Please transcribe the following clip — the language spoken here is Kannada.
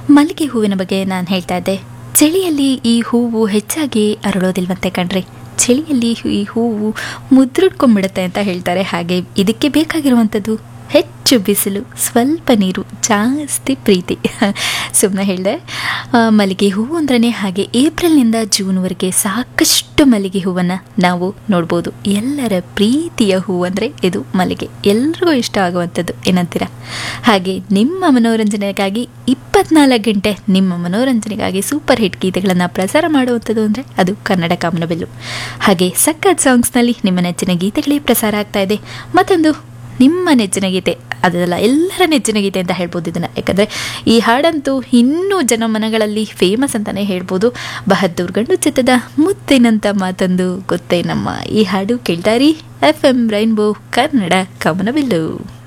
ಮಲ್ಲಿಗೆ ಹೂವಿನ ಬಗ್ಗೆ ನಾನು ಹೇಳ್ತಾ ಇದ್ದೆ ಚಳಿಯಲ್ಲಿ ಈ ಹೂವು ಹೆಚ್ಚಾಗಿ ಅರಳೋದಿಲ್ವಂತೆ ಕಣ್ರಿ ಚಳಿಯಲ್ಲಿ ಈ ಹೂವು ಮುದ್ರಿಟ್ಕೊಂಡ್ಬಿಡುತ್ತೆ ಅಂತ ಹೇಳ್ತಾರೆ ಹಾಗೆ ಇದಕ್ಕೆ ಬೇಕಾಗಿರುವಂಥದ್ದು ಹೆಚ್ಚು ಬಿಸಿಲು ಸ್ವಲ್ಪ ನೀರು ಜಾಸ್ತಿ ಪ್ರೀತಿ ಸುಮ್ಮನೆ ಹೇಳಿದೆ ಮಲ್ಲಿಗೆ ಹೂವು ಅಂದ್ರೆ ಹಾಗೆ ಏಪ್ರಿಲ್ನಿಂದ ಜೂನ್ವರೆಗೆ ಸಾಕಷ್ಟು ಮಲ್ಲಿಗೆ ಹೂವನ್ನು ನಾವು ನೋಡ್ಬೋದು ಎಲ್ಲರ ಪ್ರೀತಿಯ ಹೂವು ಅಂದರೆ ಇದು ಮಲ್ಲಿಗೆ ಎಲ್ರಿಗೂ ಇಷ್ಟ ಆಗುವಂಥದ್ದು ಏನಂತೀರ ಹಾಗೆ ನಿಮ್ಮ ಮನೋರಂಜನೆಗಾಗಿ ಇಪ್ಪತ್ನಾಲ್ಕು ಗಂಟೆ ನಿಮ್ಮ ಮನೋರಂಜನೆಗಾಗಿ ಸೂಪರ್ ಹಿಟ್ ಗೀತೆಗಳನ್ನು ಪ್ರಸಾರ ಮಾಡುವಂಥದ್ದು ಅಂದರೆ ಅದು ಕನ್ನಡ ಕಾಮನಬಿಲ್ಲು ಹಾಗೆ ಸಕ್ಕತ್ ಸಾಂಗ್ಸ್ನಲ್ಲಿ ನಿಮ್ಮ ನೆಚ್ಚಿನ ಗೀತೆಗಳೇ ಪ್ರಸಾರ ಆಗ್ತಾ ಇದೆ ಮತ್ತೊಂದು ನಿಮ್ಮ ನೆಚ್ಚಿನ ಗೀತೆ ಅದೆಲ್ಲ ಎಲ್ಲರ ನೆಚ್ಚಿನ ಗೀತೆ ಅಂತ ಹೇಳ್ಬೋದು ಇದನ್ನು ಯಾಕಂದರೆ ಈ ಹಾಡಂತೂ ಇನ್ನೂ ಜನಮನಗಳಲ್ಲಿ ಫೇಮಸ್ ಅಂತಲೇ ಹೇಳ್ಬೋದು ಬಹದ್ದೂರ್ ಗಂಡು ಚಿತ್ತದ ಮುತ್ತಿನಂತ ಮಾತೊಂದು ಗೊತ್ತೇ ನಮ್ಮ ಈ ಹಾಡು ಕೇಳ್ತಾರಿ ಎಫ್ ಎಂ ರೈನ್ಬೋ ಕನ್ನಡ ಕಮನಬಿಲ್ಲು